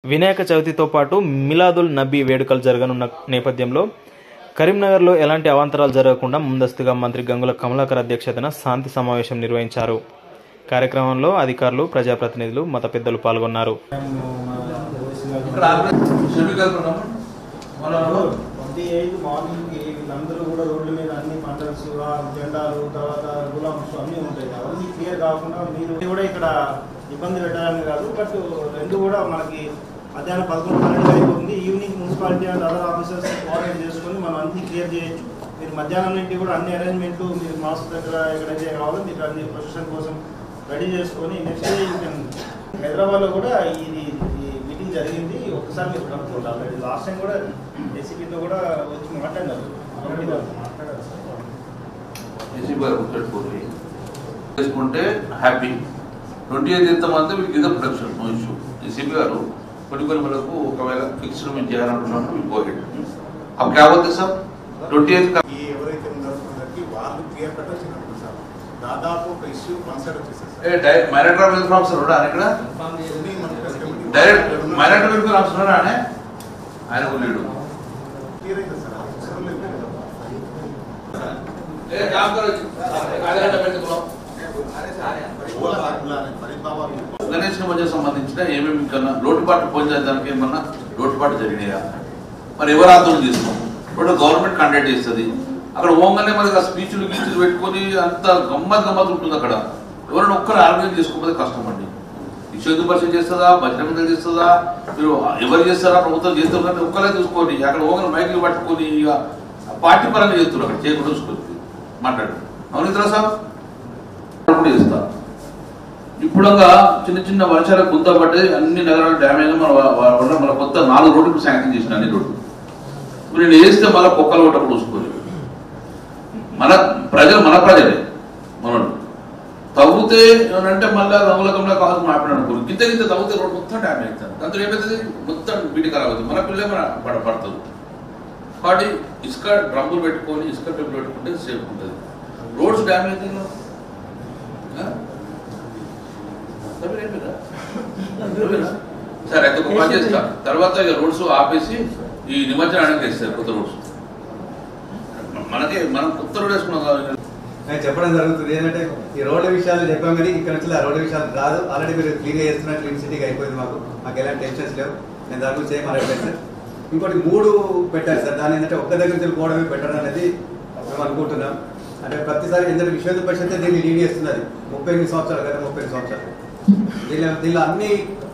వినాయక చవితితో పాటు మిలాదుల్ నబీ వేడుకలు జరగనున్న నేపథ్యంలో కరీంనగర్లో ఎలాంటి అవాంతరాలు జరగకుండా ముందస్తుగా మంత్రి గంగుల కమలాకర్ అధ్యక్షతన శాంతి సమావేశం నిర్వహించారు కార్యక్రమంలో అధికారులు ప్రజాప్రతినిధులు మత పెద్దలు పాల్గొన్నారు ఇక్కడ కెమికల్ మన ట్వంటీ ఎయిత్ మార్నింగ్ వీళ్ళందరూ కూడా రోడ్ల మీద అన్ని పంటల్స్ జెండాలు తర్వాత గులాబ్స్ అన్నీ ఉంటాయి అవన్నీ క్లియర్ కాకుండా మీరు కూడా ఇక్కడ ఇబ్బంది పెట్టాలని కాదు బట్ రెండు కూడా మనకి మధ్యాహ్నం పదకొండు పన్నెండు అయిపోతుంది evening municipality and other officers coordinate చేసుకొని మనం అన్ని క్లియర్ చేయొచ్చు మీరు మధ్యాహ్నం నుండి కూడా అన్ని అరేంజ్మెంట్లు మీరు మాస్క్ దగ్గర ఎక్కడైతే కావాలో మీరు అన్ని ప్రొసెషన్ కోసం రెడీ చేసుకొని నెక్స్ట్ డే యూ కెన్ హైదరాబాద్లో కూడా ఇది ఈ మీటింగ్ జరిగింది ఒకసారి మీరు కనుక్కుంటారు లాస్ట్ టైం కూడా ఏసీపీతో కూడా వచ్చి మాట్లాడినారు ఏసీ గారు గుర్తుపెట్టుకోండి చేసుకుంటే హ్యాపీ ట్వంటీ ఎయిత్ ఎంత మంది వీళ్ళకి ఇదే ప్రొడక్షన్ నో ఇష్యూ ఏసీపీ గారు కొన్ని కొన్ని మనకు ఒకవేళ ఫిక్స్డ్ మేము చేయాలనుకున్నాను మీకు గోహెడ్ అప్పుడు కాకపోతే సార్ ట్వంటీ ఎయిత్ ఈ ఎవరైతే ఉన్నారో కొందరికి వాళ్ళు క్లియర్ కట్ వచ్చినప్పుడు సార్ దాదాపు ఒక ఇష్యూ వన్ సైడ్ వచ్చేసారు sir direct minority welfare officer ఉన్నాడు ఆయన ఇక్కడ ఇది మన press committee direct minority welfare officer ఉన్నాడు ఆయన ఆయన లేడు క్లియర్ అయింది సార్ అవసరం లేదు కదా. గణేష్ మధ్య సంబంధించిన ఏమేమి కన్నా లోటుపాట్లు పొందేదానికి ఏమన్నా లోటుపాటు జరిగినాయా మరి ఎవరు ఆందోళన చేస్తాం ఇప్పుడు గవర్నమెంట్ కండక్ట్ చేస్తుంది అక్కడ ఓంగానే మరి ఆ స్పీచ్లు గీచులు పెట్టుకొని అంత గమ్మత్ గమ్మత్ ఉంటుంది అక్కడ ఎవరైనా ఒక్కరు ఆర్గనైజ్ చేసుకోకపోతే కష్టం అండి విశ్వ పరిషత్ చేస్తుందా భజన మండలి చేస్తుందా మీరు ఎవరు చేస్తారా ప్రభుత్వం చేస్తున్నారు ఒక్కరే చూసుకోండి అక్కడ ఓంగన మైకులు పట్టుకొని ఇక పార్టీ పరంగా చేస్తున్నారు అక్కడ చేయకుండా చూసుకోండి మాట్లాడు అవును ఇతర సార్ కూడా చేస్తారు ఇప్పుడుగా చిన్న చిన్న వర్షాలు గుంతపట్టి అన్ని నగరాలు డ్యామేజ్ మన వా- వా- వల్ల మన కొత్త నాలుగు రోడ్లు శాంక్షన్ చేసిన అన్ని రోడ్లు ఇప్పుడు నేను వేస్తే మళ్ళీ కుక్కలు కొట్ట చూసుకోలేదు మన ప్రజలు మన ప్రజలే మనోడు తవ్వుతే అంటే మళ్ళీ రంగులకంలో కాదు మాట్లాడు అనుకోరు గింత గింత తవ్వుతే రోడ్డు మొత్తం డ్యామేజ్ అవుతుంది దాంతో ఏమవుతుంది మొత్తం బీటి ఖరాబ్ అవుతుంది మన పిల్లలే మన పడ పడుతుంది కాబట్టి ఇసుక డ్రమ్ములు పెట్టుకొని ఇసుక ట్రిప్పులు పెట్టుకుంటే సేఫ్ ఉంటుంది రోడ్స్ డ్యామేజ్ అయినా సరే అయిపోయిందా? అయిపోయిందా? సరే అయితే ఒక పని చేస్తా తర్వాత ఇక రోడ్స్ ఆపేసి ఈ నిమజ్జనానికి వేస్తారు కొత్త రోడ్స్ మనకి మనం కొత్త రోడ్ వేసుకున్నాం కదా నేను చెప్పడం జరుగుతుంది ఏంటంటే ఈ రోడ్ల విషయాలు చెప్పాం కానీ ఇక్కడ నుంచి ఆ రోడ్ల విషయాలు కాదు ఆల్రెడీ మీరు క్లీన్ చేస్తున్నారు క్లీన్ సిటీకి అయిపోయింది మాకు మాకు ఎలాంటి టెన్షన్స్ లేవు నేను దాని గురించి ఏం మాట్లాడలేదు సార్ ఇంకోటి మూడు పెట్టారు సార్ దాని ఏంటంటే ఒక్క దగ్గర నుంచి పోవడమే బెటర్ అనేది మేము అనుకుంటున్నాం అంటే ప్రతిసారి ఎందుకంటే విశ్వ పరిషత్ దీన్ని లీడ్ చేస్తున్నది ముప్పై ఎనిమిది సంవత్సరాలు కదా ముప్పై ఎనిమిది సంవత్సరాలు దీనిలో దీనిలో అన్ని